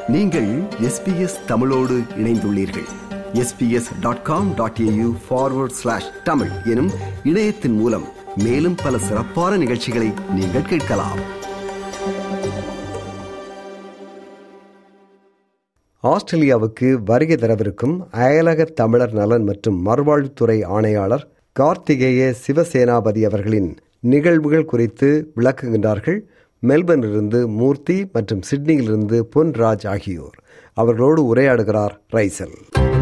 நீங்கள் எஸ்பிஎஸ் தமிழோடு இணைந்துள்ளீர்கள் SBS dot com dot AU forward slash Tamil எனும் இணையத்தின் மூலம் மேலும் பல சிறப்பான நிகழ்ச்சிகளை நீங்கள் கேட்கலாம் ஆஸ்திரேலியாவுக்கு வருகை தரவிருக்கும் அயலக தமிழர் நலன் மற்றும் மறுவாழ்வுத்துறை ஆணையாளர் கார்த்திகேய சிவசேனாபதி அவர்களின் நிகழ்வுகள் குறித்து விளக்குகின்றார்கள் மெல்பர்னிலிருந்து மூர்த்தி மற்றும் சிட்னியிலிருந்து பொன்ராஜ் ஆகியோர் அவர்களோடு உரையாடுகிறார் ரைசல்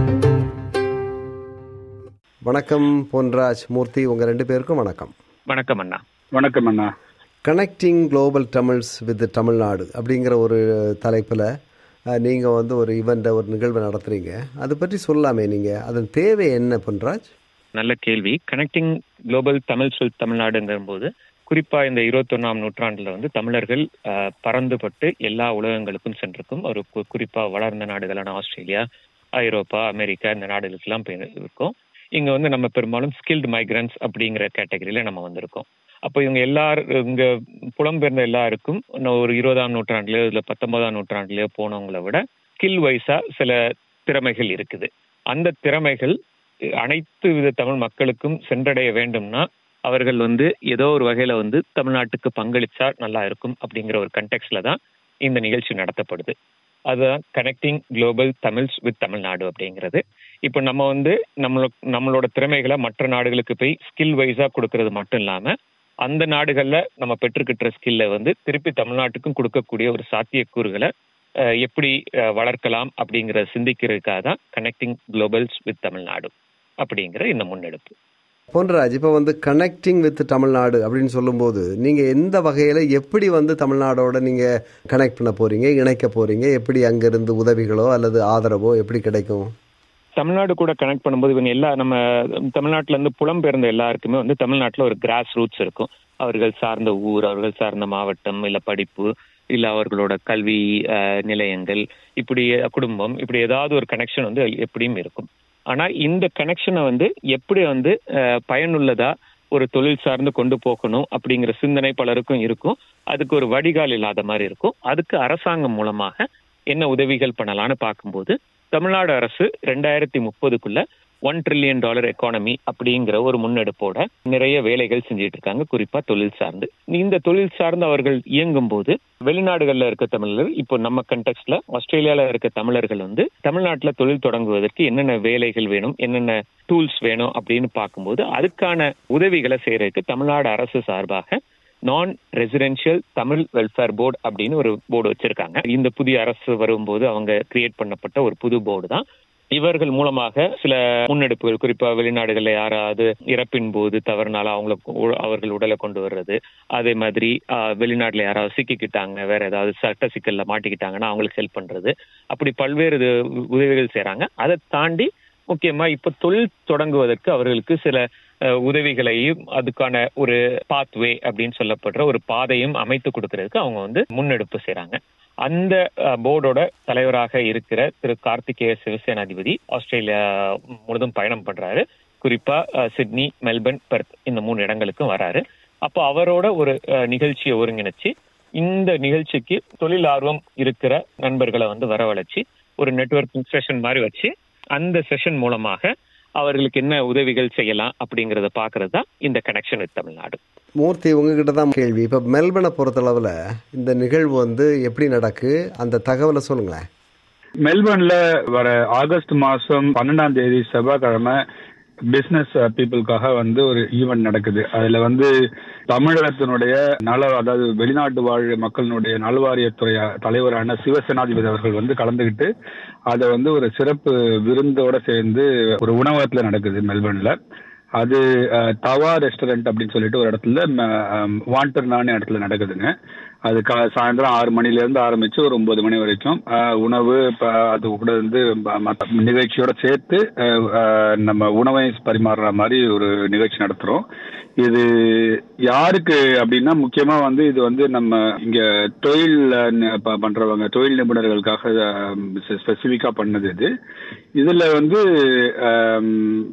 வணக்கம் பொன்ராஜ் மூர்த்தி உங்க ரெண்டு பேருக்கும் வணக்கம் வணக்கம் அண்ணா வணக்கம் அண்ணா connecting global Tamils with Tamil Nadu அப்படிங்கிற ஒரு தலைப்பில் நீங்கள் வந்து ஒரு ஈவெண்ட்டை ஒரு நிகழ்வை நடத்துகிறீங்க அதை பற்றி சொல்லலாமே நீங்கள் அதன் தேவை என்ன பொன்ராஜ் நல்ல கேள்வி கனெக்டிங் குளோபல் தமிழ் சொல் தமிழ்நாடுங்கிற போது குறிப்பா இந்த இருபத்தொன்னாம் நூற்றாண்டுல வந்து தமிழர்கள் அஹ், பறந்துபட்டு எல்லா உலகங்களுக்கும் சென்றிருக்கும் ஒரு கு- குறிப்பா வளர்ந்த நாடுகளான ஆஸ்திரேலியா ஐரோப்பா அமெரிக்கா இந்த நாடுகளுக்கெல்லாம் போய் இருக்கோம் இங்க வந்து நம்ம பெரும்பாலும் ஸ்கில்டு மைக்ரன்ஸ் அப்படிங்கிற கேட்டகரியில நம்ம வந்திருக்கோம் அப்போ இவங்க எல்லாரும் இங்க புலம்பெயர்ந்த எல்லாருக்கும் இன்னும் ஒரு இருபதாம் நூற்றாண்டுலயோ இல்ல பத்தொன்பதாம் நூற்றாண்டுலயோ போனவங்களை விட ஸ்கில் வைஸா சில திறமைகள் இருக்குது அந்த திறமைகள் அனைத்து வித தமிழ் மக்களுக்கும் சென்றடைய வேண்டும்னா அவர்கள் வந்து ஏதோ ஒரு வகையில வந்து தமிழ்நாட்டுக்கு பங்களிச்சா நல்லா இருக்கும் அப்படிங்கிற ஒரு கண்டெக்ட்ல தான் இந்த நிகழ்ச்சி நடத்தப்படுது அதுதான் connecting global Tamils with Tamil Nadu அப்படிங்கிறது இப்போ நம்ம வந்து நம்மளோ நம்மளோட திறமைகளை மற்ற நாடுகளுக்கு போய் ஸ்கில் வைஸா கொடுக்கறது மட்டும் இல்லாம அந்த நாடுகள்ல நம்ம பெற்றுக்கிட்ட ஸ்கில்ல வந்து திருப்பி தமிழ்நாட்டுக்கும் கொடுக்கக்கூடிய ஒரு சாத்தியக்கூறுகளை அஹ், எப்படி அஹ், வளர்க்கலாம் அப்படிங்கறத சிந்திக்கிறதுக்காக தான் கனெக்டிங் குளோபல்ஸ் வித் தமிழ்நாடு அப்படிங்கிற இந்த முன்னெடுப்பு பொன்ராஜ் இப்போ வந்து கனெக்டிங் வித் தமிழ்நாடு அப்படின்னு சொல்லும்போது நீங்கள் எந்த வகையில் எப்படி வந்து தமிழ்நாடோட நீங்கள் கனெக்ட் பண்ண போகிறீங்க இணைக்க போகிறீங்க எப்படி அங்கேருந்து உதவிகளோ அல்லது ஆதரவோ எப்படி கிடைக்கும் தமிழ்நாடு கூட கனெக்ட் பண்ணும்போது இவங்க எல்லா நம்ம தமிழ்நாட்டுல இருந்து புலம்பெயர்ந்த எல்லாருக்குமே வந்து தமிழ்நாட்டுல ஒரு கிராஸ் ரூட்ஸ் இருக்கும் அவர்கள் சார்ந்த ஊர் அவர்கள் சார்ந்த மாவட்டம் இல்ல படிப்பு இல்ல அவர்களோட கல்வி அஹ், நிலையங்கள் இப்படி குடும்பம் இப்படி ஏதாவது ஒரு கனெக்ஷன் வந்து எப்படியும் இருக்கும் ஆனா இந்த கனெக்ஷனை வந்து எப்படி வந்து அஹ், பயனுள்ளதா ஒரு தொழில் சார்ந்து கொண்டு போகணும் அப்படிங்கிற சிந்தனை பலருக்கும் இருக்கும் அதுக்கு ஒரு வடிகால் இல்லாத மாதிரி இருக்கும் அதுக்கு அரசாங்கம் மூலமாக என்ன உதவிகள் பண்ணலாம்னு பார்க்கும்போது தமிழ்நாடு அரசு ரெண்டாயிரத்தி முப்பதுக்குள்ள ஒன் ட்ரில்லியன் டாலர் எக்கானமி அப்படிங்கிற ஒரு முன்னெடுப்போட நிறைய வேலைகள் செஞ்சுட்டு இருக்காங்க குறிப்பா தொழில் சார்ந்து இந்த தொழில் சார்ந்து அவர்கள் இயங்கும் போது வெளிநாடுகள்ல இருக்க தமிழர்கள் இப்போ நம்ம கண்டெக்ட்ல ஆஸ்திரேலியால இருக்க தமிழர்கள் வந்து தமிழ்நாட்டுல தொழில் தொடங்குவதற்கு என்னென்ன வேலைகள் வேணும் என்னென்ன டூல்ஸ் வேணும் அப்படின்னு பார்க்கும்போது அதுக்கான உதவிகளை செய்யறதுக்கு தமிழ்நாடு அரசு சார்பாக நான் ரெசிடென்ஷியல் தமிழ் வெல்ஃபேர் போர்டு அப்படின்னு ஒரு போர்டு வச்சிருக்காங்க இந்த புதிய அரசு வரும்போது அவங்க கிரியேட் பண்ணப்பட்ட ஒரு புது போர்டு தான் இவர்கள் மூலமாக சில முன்னெடுப்புகள் குறிப்பா வெளிநாடுகள்ல யாராவது இறப்பின் போது தவறுனால அவங்கள உ- அவர்கள் உடலை கொண்டு வர்றது அதே மாதிரி ஆஹ், வெளிநாட்டுல யாராவது சிக்கிக்கிட்டாங்க வேற ஏதாவது சட்ட சிக்கல்ல மாட்டிக்கிட்டாங்கன்னா அவங்களுக்கு ஹெல்ப் பண்றது அப்படி பல்வேறு இது உதவிகள் செய்றாங்க அதை தாண்டி முக்கியமா இப்ப தொழில் தொடங்குவதற்கு அவர்களுக்கு சில அஹ், உதவிகளையும் அதுக்கான ஒரு பாத்வே அப்படின்னு சொல்லப்படுற ஒரு பாதையும் அமைத்து கொடுக்கறதுக்கு அவங்க வந்து முன்னெடுப்பு செய்றாங்க அந்த அஹ், போர்டோட தலைவராக இருக்கிற திரு கார்த்திகேய சிவசேனாதிபதி ஆஸ்திரேலியா முழுதும் பயணம் பண்றாரு குறிப்பா அஹ், சிட்னி மெல்பர்ன் பெர்த் இந்த மூணு இடங்களுக்கும் வராரு அப்போ அவரோட ஒரு அஹ், நிகழ்ச்சியை ஒருங்கிணைச்சு இந்த நிகழ்ச்சிக்கு தொழில் ஆர்வம் இருக்கிற நண்பர்களை வந்து வரவழைச்சு ஒரு நெட்வொர்க்கிங் செஷன் மாதிரி வச்சு அந்த செஷன் மூலமாக அவர்களுக்கு என்ன உதவிகள் செய்யலாம் அப்படிங்கறத பாக்குறது தான் இந்த கனெக்ஷன் வித் தமிழ்நாடு மூர்த்தி உங்ககிட்ட தான் கேள்வி இப்போ மெல்பனை பொறுத்தளவில் இந்த நிகழ்வு வந்து எப்படி நடக்கு அந்த தகவலை சொல்லுங்களேன் மெல்பர்ன்ல வர ஆகஸ்ட் மாசம் பன்னெண்டாம் தேதி செவ்வாய்க்கிழமை பிசினஸ் பீப்புளுக்காக வந்து ஒரு ஈவெண்ட் நடக்குது அதுல வந்து தமிழகத்தினுடைய நல அதாவது வெளிநாட்டு வாழ் மக்களினுடைய நல்வாரியத்துறை தலைவரான சிவசேனாதிபதி அவர்கள் வந்து கலந்துக்கிட்டு அதை வந்து ஒரு சிறப்பு விருந்தோட சேர்ந்து ஒரு உணவகத்துல நடக்குது மெல்பர்ன்ல அது அஹ், தவா ரெஸ்டாரண்ட் அப்படின்னு சொல்லிட்டு ஒரு இடத்துல வாண்டர்னான இடத்துல நடக்குதுங்க அது கா சாயந்தரம் ஆறு மணில இருந்து ஆரம்பிச்சு ஒரு ஒன்பது மணி வரைக்கும் அஹ், உணவு ப- அது கூட வந்து ம- மத்த நிகழ்ச்சியோட சேர்த்து அஹ், அஹ், நம்ம உணவை பரிமாறுற மாதிரி ஒரு நிகழ்ச்சி நடத்துறோம் இது யாருக்கு அப்படின்னா முக்கியமா வந்து இது வந்து நம்ம இங்க தொழில் அஹ், ந- ப- பண்றவங்க தொழில் நிபுணர்களுக்காக ஸ்பெசிபிக்கா பண்ணது இது இதுல வந்து ஆம்,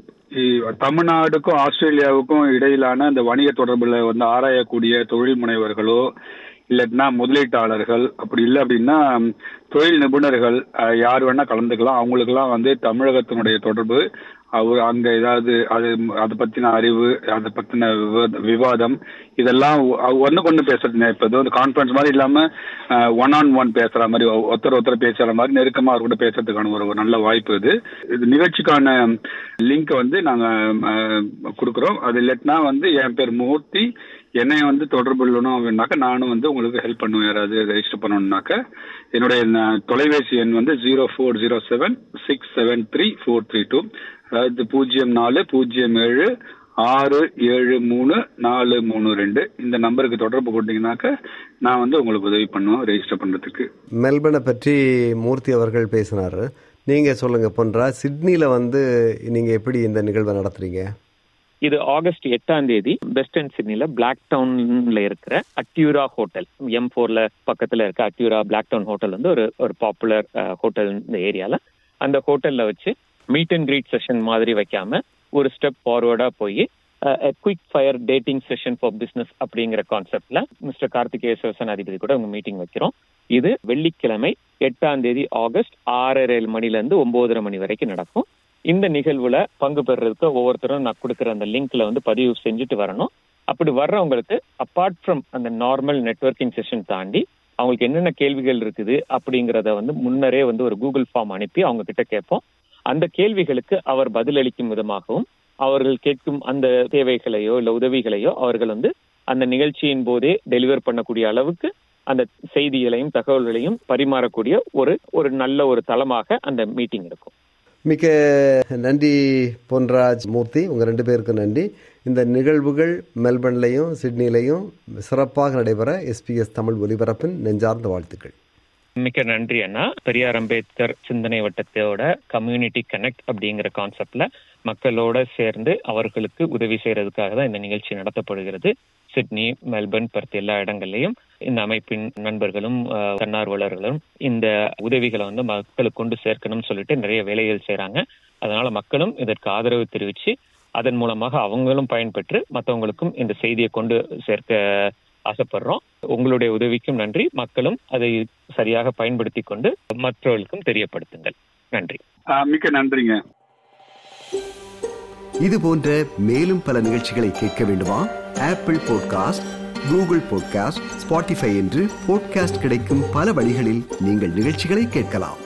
இ- தமிழ்நாடுக்கும் ஆஸ்திரேலியாவுக்கும் இடையிலான இந்த வணிக தொடர்புல வந்து ஆராயக்கூடிய தொழில் முனைவர்களோ இல்லைன்னா முதலீட்டாளர்கள் அப்படி இல்லை அப்படின்னா ம், தொழில் நிபுணர்கள் அஹ், யார் வேணா கலந்துக்கலாம் அவங்களுக்கெல்லாம் வந்து தமிழகத்தினுடைய தொடர்பு அவர் அங்க ஏதாவது அது அதை பத்தின அறிவு அதை பத்தின விவாத- விவாதம் இதெல்லாம் ஒன்னுக்கு ஒன்று பேசுறது இப்போ இது வந்து கான்ஃபரன்ஸ் மாதிரி இல்லாம ஒன் ஆன் ஒன் பேசுற மாதிரி ஒ- ஒருத்தர் ஒருத்தர் பேசுற மாதிரி நெருக்கமா அவர் கூட பேசுறதுக்கான ஒரு ஒரு நல்ல வாய்ப்பு இது இது நிகழ்ச்சிக்கான லிங்க் வந்து நாங்க அஹ், கொடுக்குறோம் அது இல்லட்டினா வந்து என் பேர் மூர்த்தி என்னை வந்து தொடர்பு கொள்ளணும் அப்படின்னாக்க நானும் வந்து உங்களுக்கு ஹெல்ப் பண்ணுவேன் யாராவது ரெஜிஸ்டர் பண்ணணும்னாக்க என்னுடைய ந- தொலைபேசி எண் வந்து zero four zero seven six seven three four three two அதாவது பூஜ்ஜியம் நாலு பூஜ்ஜியம் ஏழு ஆறு ஏழு மூணு நாலு மூணு ரெண்டு இந்த நம்பருக்கு தொடர்பு கொண்டீங்கன்னாக்க நான் வந்து உங்களுக்கு உதவி பண்ணுவேன் ரெஜிஸ்டர் பண்றதுக்கு மெல்பர்னை பற்றி மூர்த்தி அவர்கள் பேசினார் நீங்கள் சொல்லுங்கள் பொன்றா சிட்னியில் வந்து நீங்கள் எப்படி இந்த நிகழ்வை நடத்துறீங்க இது ஆகஸ்ட் எட்டாம் தேதி வெஸ்ட் அண்ட் சிட்னில பிளாக் டவுன்ல இருக்கிற அட்யூரா ஹோட்டல் எம் ஃபோர்ல பக்கத்துல இருக்க அட்யூரா பிளாக் டவுன் ஹோட்டல் வந்து ஒரு ஒரு பாப்புலர் ஹோட்டல் இந்த ஏரியால அந்த ஹோட்டல்ல வச்சு மீட் அண்ட் கிரீட் செஷன் மாதிரி வைக்காம ஒரு ஸ்டெப் ஃபார்வர்டா போய் quick fire dating session for business அப்படிங்கிற கான்செப்ட்ல மிஸ்டர் கார்த்திகேய சிவசனாதிபதி கூட உங்க மீட்டிங் வைக்கிறோம் இது வெள்ளிக்கிழமை எட்டாம் தேதி ஆகஸ்ட் ஆறரை மணில இருந்து ஒன்பதரை மணி வரைக்கும் நடக்கும் இந்த நிகழ்வுல பங்கு பெறுறதுக்கு ஒவ்வொருத்தரும் நான் கொடுக்குற அந்த லிங்க்ல வந்து பதிவு செஞ்சுட்டு வரணும் அப்படி வர்றவங்களுக்கு அப்பார்ட் ஃப்ரம் அந்த நார்மல் நெட்வொர்க்கிங் செஷன் தாண்டி அவங்களுக்கு என்னென்ன கேள்விகள் இருக்குது அப்படிங்கறத வந்து முன்னரே வந்து ஒரு கூகுள் ஃபார்ம் அனுப்பி அவங்க கிட்ட கேட்போம் அந்த கேள்விகளுக்கு அவர் பதிலளிக்கும் விதமாகவும் அவர்கள் கேட்கும் அந்த தேவைகளையோ இல்ல உதவிகளையோ அவர்கள் வந்து அந்த நிகழ்ச்சியின் போதே டெலிவர் பண்ணக்கூடிய அளவுக்கு அந்த செய்திகளையும் தகவல்களையும் பரிமாறக்கூடிய ஒரு ஒரு நல்ல ஒரு தளமாக அந்த மீட்டிங் இருக்கும் மிக்க நன்றி பொன்ராஜ் மூர்த்தி உங்கள் ரெண்டு பேருக்கும் நன்றி இந்த நிகழ்வுகள் மெல்பர்ன்லையும் சிட்னிலையும் சிறப்பாக நடைபெற எஸ்பிஎஸ் தமிழ் ஒலிபரப்பின் நெஞ்சார்ந்த வாழ்த்துக்கள் மிக்க நன்றி அண்ணா பெரியார் அம்பேத்கர் சிந்தனை வட்டத்தோட கம்யூனிட்டி கனெக்ட் அப்படிங்கிற கான்செப்ட்ல மக்களோட சேர்ந்து அவர்களுக்கு உதவி செய்யறதுக்காக தான் இந்த நிகழ்ச்சி நடத்தப்படுகிறது சிட்னி மெல்பர்ன் பர்த் எல்லா இடங்கள்லயும் இந்த அமைப்பின் நண்பர்களும் அஹ், தன்னார்வலர்களும் இந்த உதவிகளை வந்து மக்களுக்கு கொண்டு சேர்க்கணும்னு சொல்லிட்டு நிறைய வேலைகள் செய்றாங்க அதனால மக்களும் இதற்கு ஆதரவு தெரிவிச்சு அதன் மூலமாக அவங்களும் பயன்பெற்று மற்றவங்களுக்கும் இந்த செய்தியை கொண்டு சேர்க்க ஆசைப்படுறோம் உங்களுடைய உதவிக்கும் நன்றி மக்களும் அதை சரியாக பயன்படுத்தி கொண்டு மற்றவர்களுக்கும் தெரியப்படுத்துங்கள் நன்றி ஆஹ் மிக்க நன்றிங்க இது போன்ற மேலும் பல நிகழ்ச்சிகளை கேட்க வேண்டுமா Apple podcast Google podcast Spotify என்று பாட்காஸ்ட் கிடைக்கும் பல வழிகளில் நீங்கள் நிகழ்ச்சிகளை கேட்கலாம்